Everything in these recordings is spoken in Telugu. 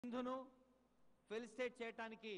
సింధును ఫెలిసిటేట్ చేయటానికి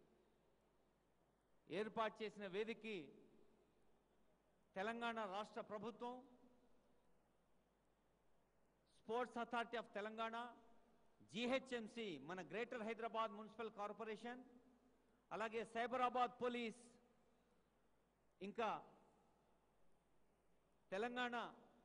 ఏర్పాటు చేసిన వేదికకి తెలంగాణ రాష్ట్ర ప్రభుత్వం sports authority of Telangana GHMC మన గ్రేటర్ హైదరాబాద్ మున్సిపల్ కార్పొరేషన్ అలాగే సైబరాబాద్ పోలీస్ ఇంకా తెలంగాణ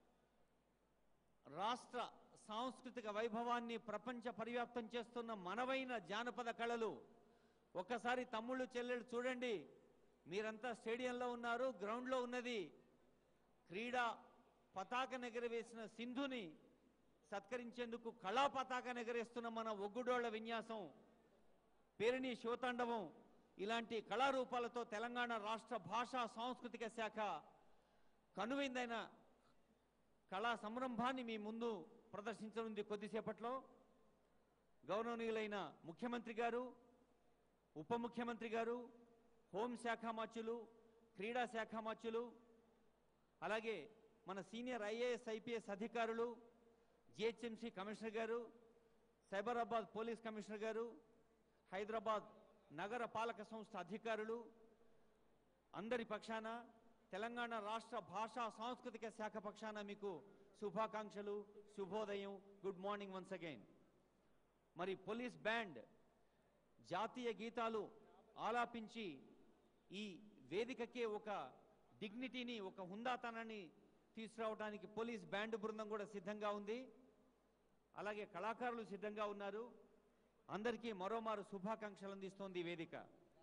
రాష్ట్ర సాంస్కృతిక వైభవాన్ని ప్రపంచ పరివ్యాప్తం చేస్తున్న మనవైన జానపద కళలు ఒక్కసారి తమ్ముళ్ళు చెల్లెళ్ళు చూడండి మీరంతా స్టేడియంలో ఉన్నారు గ్రౌండ్లో ఉన్నది క్రీడా పతాక ఎగరవేసిన సింధుని సత్కరించేందుకు కళా పతాక ఎగరేస్తున్న మన ఒగ్గుడోళ్ల విన్యాసం పేరిణి శివతాండవం ఇలాంటి కళారూపాలతో తెలంగాణ రాష్ట్ర భాషా సాంస్కృతిక శాఖ కనువిందైన కళా సంరంభాన్ని మీ ముందు ప్రదర్శించనుంది కొద్దిసేపట్లో గౌరవనీయులైన ముఖ్యమంత్రి గారు ఉప ముఖ్యమంత్రి గారు హోంశాఖ మాచులు క్రీడా శాఖ మాచులు అలాగే మన సీనియర్ ఐఏఎస్ ఐపీఎస్ అధికారులు జిహెచ్ఎంసీ కమిషనర్ గారు సైబరాబాద్ పోలీస్ కమిషనర్ గారు హైదరాబాద్ నగర పాలక సంస్థ అధికారులు అందరి పక్షాన తెలంగాణ రాష్ట్ర భాషా సాంస్కృతిక శాఖ పక్షాన మీకు శుభాకాంక్షలు శుభోదయం గుడ్ మార్నింగ్ వన్స్ అగైన్ మరి పోలీస్ బ్యాండ్ జాతీయ గీతాలు ఆలాపించి ఈ వేదికకే ఒక డిగ్నిటీని ఒక హుందాతనాన్ని తీసుకురావడానికి పోలీస్ బ్యాండ్ బృందం కూడా సిద్ధంగా ఉంది అలాగే కళాకారులు సిద్ధంగా ఉన్నారు అందరికీ మరోమారు శుభాకాంక్షలు అందిస్తోంది ఈ వేదిక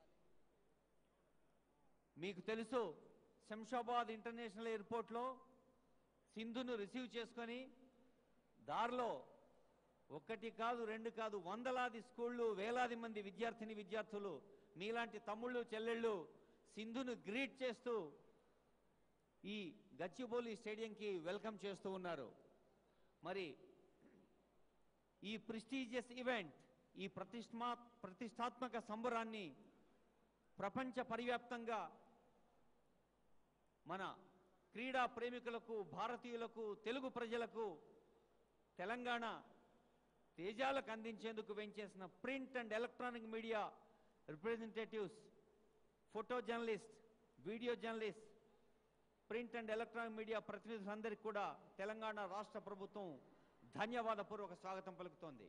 మీకు తెలుసు శంషాబాద్ ఇంటర్నేషనల్ ఎయిర్పోర్ట్లో సింధును రిసీవ్ చేసుకొని దారిలో ఒక్కటి కాదు రెండు కాదు వందలాది స్కూళ్ళు వేలాది మంది విద్యార్థిని విద్యార్థులు మీలాంటి తమ్ముళ్ళు చెల్లెళ్ళు సింధును గ్రీట్ చేస్తూ ఈ గచ్చిబౌలి స్టేడియంకి వెల్కమ్ చేస్తూ ఉన్నారు మరి ఈ ప్రెస్టీజియస్ ఈవెంట్ ఈ ప్రతిష్మా ప్రతిష్టాత్మక సంబరాన్ని ప్రపంచ పరివ్యాప్తంగా మన క్రీడా ప్రేమికులకు భారతీయులకు తెలుగు ప్రజలకు తెలంగాణ తేజాలకు అందించేందుకు వెంచేసిన print and electronic media representatives photo journalist video journalist print and electronic media ప్రతినిధులందరికీ కూడా తెలంగాణ రాష్ట్ర ప్రభుత్వం ధన్యవాదపూర్వక స్వాగతం పలుకుతోంది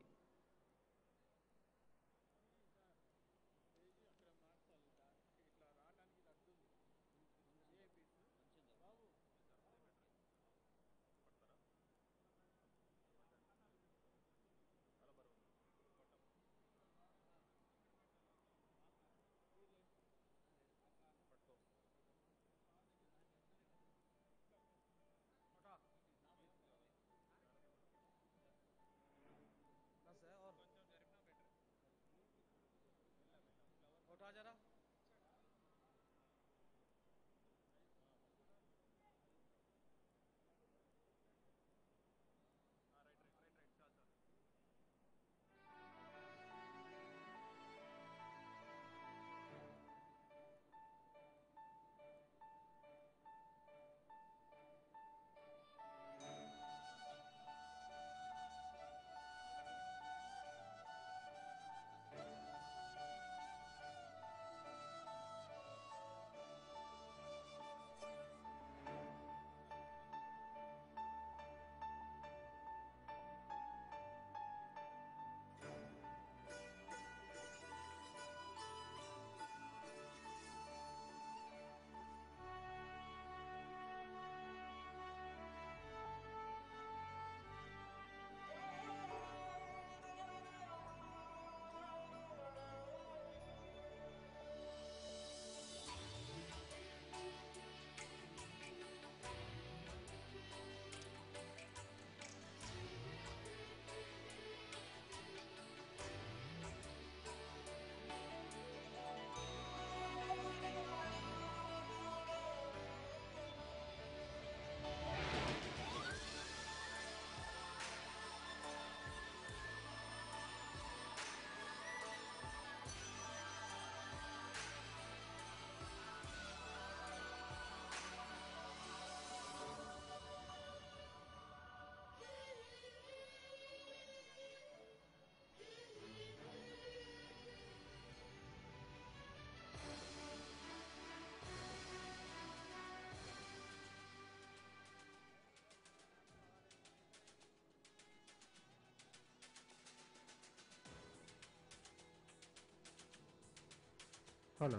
హలో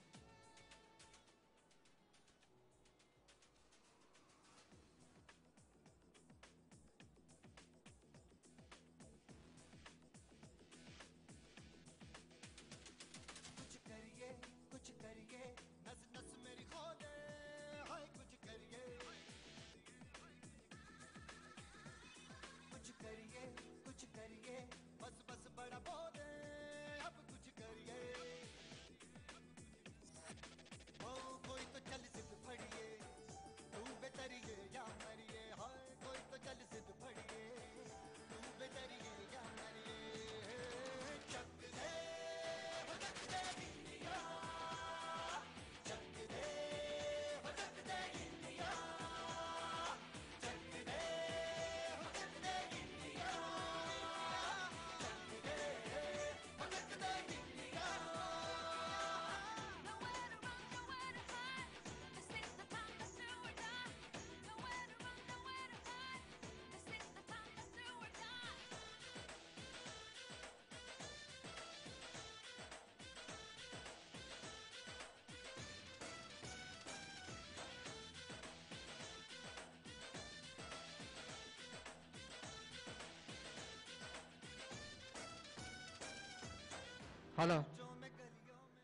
कुछ करिए कुछ करिए नस नस मेरी खो दे हाय कुछ करिए कुछ करिए कुछ करिए बस बस बड़ा बोले अब कुछ करिए ओ कोई तो चल सिद्ध फड़िए तू बेतरिए या मरिए हाय कोई तो चल सिद्ध फड़िए तू बेतरिए या मरिए चक दे भटक दे इंडिया चक दे भटक दे इंडिया चक दे भटक दे इंडिया चक दे भटक दे India Nowhere to run, nowhere to hide. This is the time to do or die. Nowhere to run, nowhere to hide. This is the time to do or die. Hello जो मैं गलियों में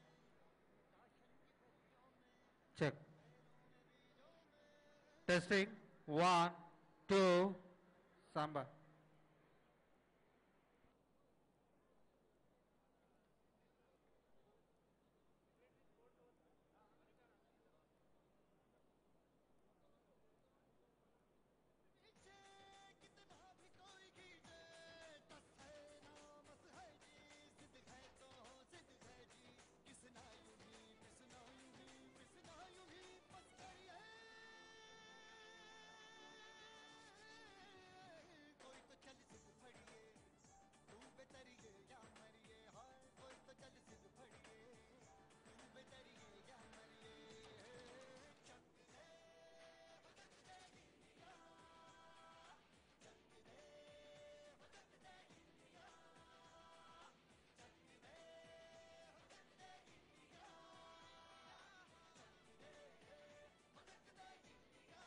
చెక్ టెస్టింగ్ వన్ టూ సాంబా पीछे कितना भी कोई खींचे टस है नामस है जी सिद्ध है तो सिद्ध है जी किसना यूं ही किसना यूं ही किसना यूं ही बस करिए कोई तो चल सिद्ध फड़िए तू बेतरिए या मरिए हाय कोई तो चल सिद्ध फड़िए तू बेतरिए या मरिए चक दे भटक दे इंडिया चक दे भटक दे इंडिया चक दे भटक दे इंडिया चक दे भटक दे India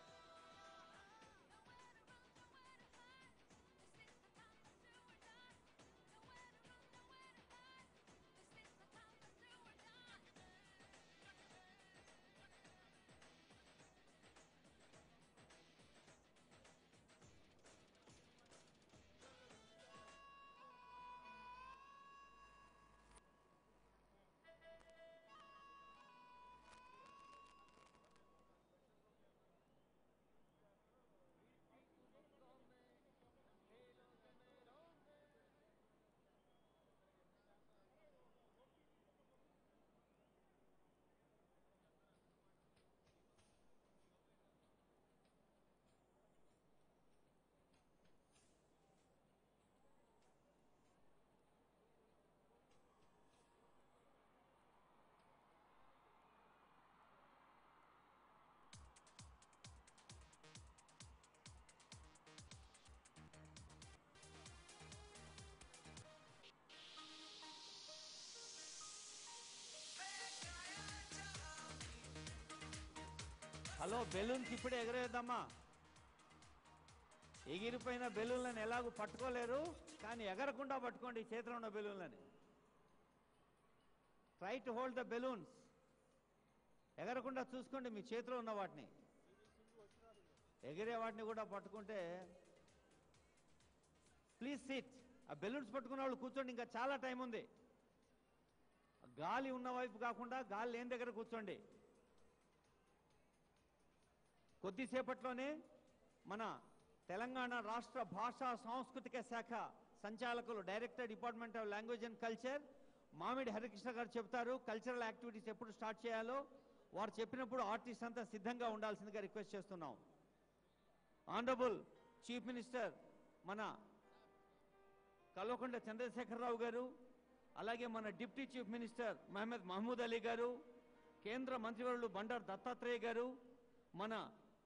Nowhere to run, nowhere to hide. This is the time to do or die. Nowhere to run, nowhere to hide. This is the time to do or die. Hello బెలూన్కి ఇప్పుడే ఎగరేద్దామా ఎగిరిపోయిన బెలూన్లను ఎలాగూ పట్టుకోలేరు కానీ ఎగరకుండా పట్టుకోండి ఈ చేతిలో ఉన్న బెలూన్లని try to hold the balloons ఎగరకుండా చూసుకోండి మీ చేతిలో ఉన్న వాటిని ఎగిరే వాటిని కూడా పట్టుకుంటే ప్లీజ్ సిట్ ఆ బెలూన్స్ పట్టుకున్న వాళ్ళు కూర్చోండి ఇంకా చాలా టైం ఉంది గాలి ఉన్న వైపు కాకుండా గాలి లేని దగ్గర కూర్చోండి కొద్దిసేపట్లోనే మన తెలంగాణ రాష్ట్ర భాషా సాంస్కృతిక శాఖ సంచాలకులు director department of language and culture Mamidi Harikrishna గారు చెప్తారు కల్చరల్ యాక్టివిటీస్ ఎప్పుడు స్టార్ట్ చేయాలో వారు చెప్పినప్పుడు ఆర్టిస్ట్ అంతా సిద్ధంగా ఉండాల్సిందిగా రిక్వెస్ట్ చేస్తున్నాం ఆనరబుల్ చీఫ్ మినిస్టర్ మన కల్వకుంట్ల చంద్రశేఖరరావు గారు అలాగే మన deputy chief minister Mohammed Mahmood Ali garu కేంద్ర మంత్రివర్యులు బండారు దత్తాత్రేయ గారు మన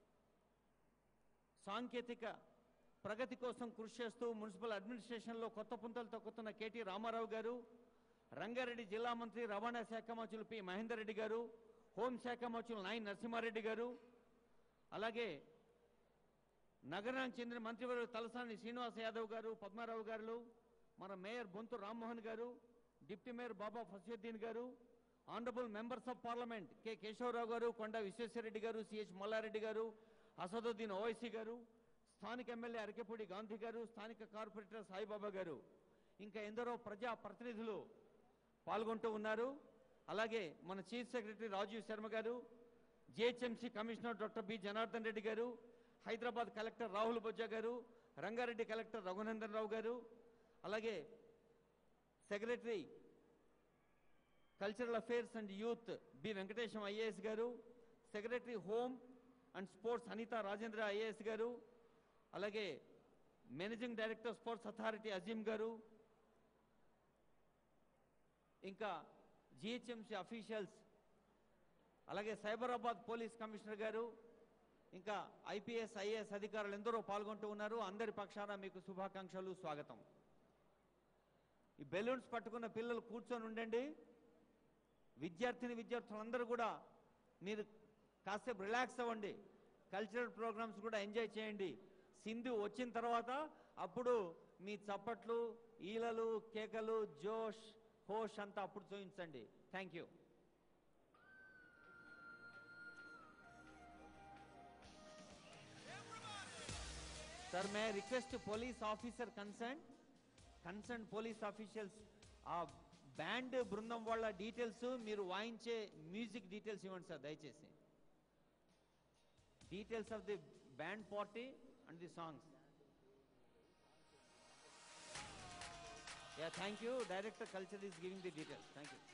సాంకేతిక ప్రగతి కోసం కృషి చేస్తూ మున్సిపల్ అడ్మినిస్ట్రేషన్లో కొత్త పుంతలు తొక్కుతున్న కేటీ రామారావు గారు రంగారెడ్డి జిల్లా మంత్రి రవాణా శాఖ మంత్రులు పి మహేందర్ రెడ్డి గారు హోంశాఖ మంత్రులు నాయన్ నరసింహారెడ్డి గారు అలాగే నగరానికి చెందిన మంత్రివర్యులు తలసాని శ్రీనివాస్ యాదవ్ గారు పద్మారావు గారు మన మేయర్ బొంతు రామ్మోహన్ గారు deputy mayor Baba Fasiuddin garu honourable members of parliament K Keshava Rao garu Konda Vishweshwar Reddy గారు సిహెచ్ మల్లారెడ్డి గారు అసదుద్దీన్ ఓవైసీ గారు స్థానిక ఎమ్మెల్యే అరకెపూడి గాంధీ గారు స్థానిక కార్పొరేటర్ సాయిబాబా గారు ఇంకా ఎందరో ప్రజా ప్రతినిధులు పాల్గొంటూ ఉన్నారు అలాగే మన chief secretary Rajiv Sharma garu GHMC commissioner doctor B Janardhan Reddy garu Hyderabad collector Rahul Bojja గారు రంగారెడ్డి కలెక్టర్ రఘునందన్ రావు గారు అలాగే secretary cultural affairs and youth B Venkatesham IAS garu secretary home and sports Anitha Rajendra IAS garu అలాగే managing director sports authority Azeem garu ఇంకా జిహెచ్ఎంసీ అఫీషియల్స్ అలాగే సైబరాబాద్ పోలీస్ కమిషనర్ గారు ఇంకా ఐపీఎస్ ఐఏఎస్ అధికారులు ఎందరో పాల్గొంటూ ఉన్నారు అందరి పక్షాన మీకు శుభాకాంక్షలు స్వాగతం ఈ బెలూన్స్ పట్టుకున్న పిల్లలు కూర్చొని ఉండండి విద్యార్థిని విద్యార్థులందరూ కూడా మీరు కాసేపు రిలాక్స్ అవ్వండి కల్చరల్ ప్రోగ్రామ్స్ కూడా ఎంజాయ్ చేయండి సింధు వచ్చిన తర్వాత అప్పుడు మీ చప్పట్లు ఈలలు కేకలు జోష్ హోష్ అంతా అప్పుడు చూపించండి thank you sir may request police officer concern concern police officials ఆ బ్యాండ్ బృందం వాళ్ళ డీటెయిల్స్ మీరు వాయించే మ్యూజిక్ డీటెయిల్స్ ఇవ్వండి సార్ దయచేసి details of the band party and the songs yeah thank you director culture is giving the details thank you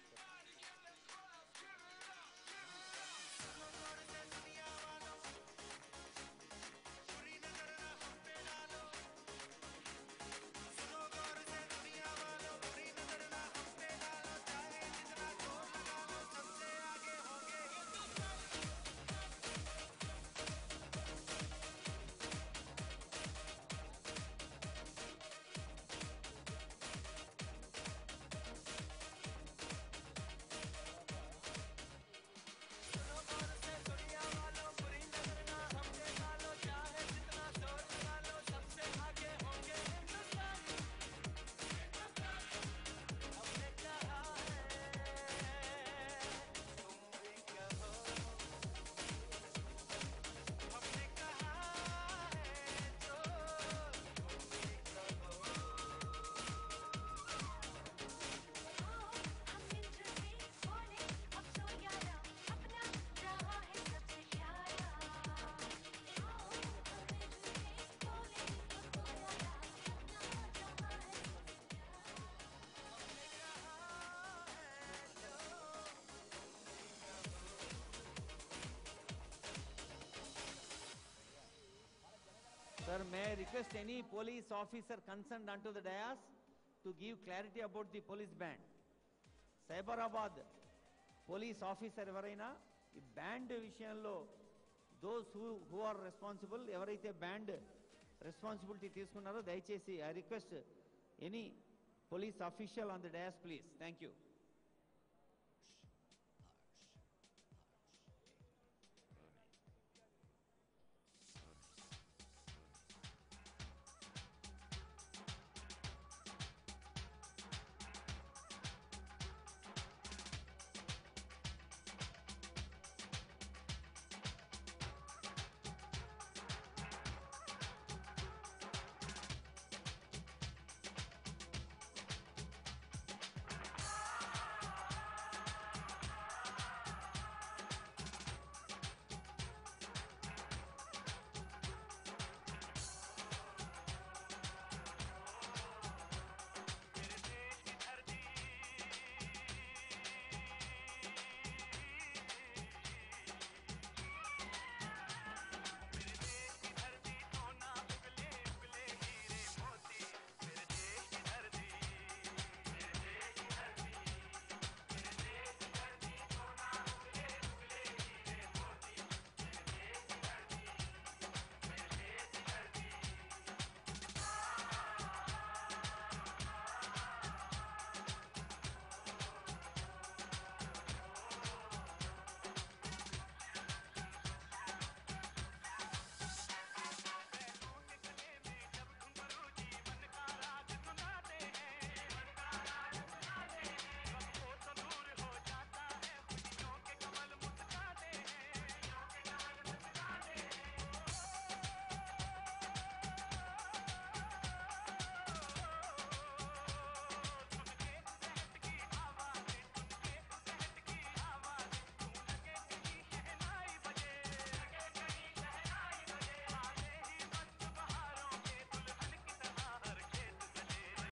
Sir, may I request any police officer concerned unto the dais to give clarity about the police band? Cyberabad police officer ఎవరైనా ఈ బ్యాండ్ విషయంలో those who who are responsible ఎవరైతే బ్యాండ్ రెస్పాన్సిబిలిటీ తీసుకున్నారో దయచేసి I request any police official on the dais please thank you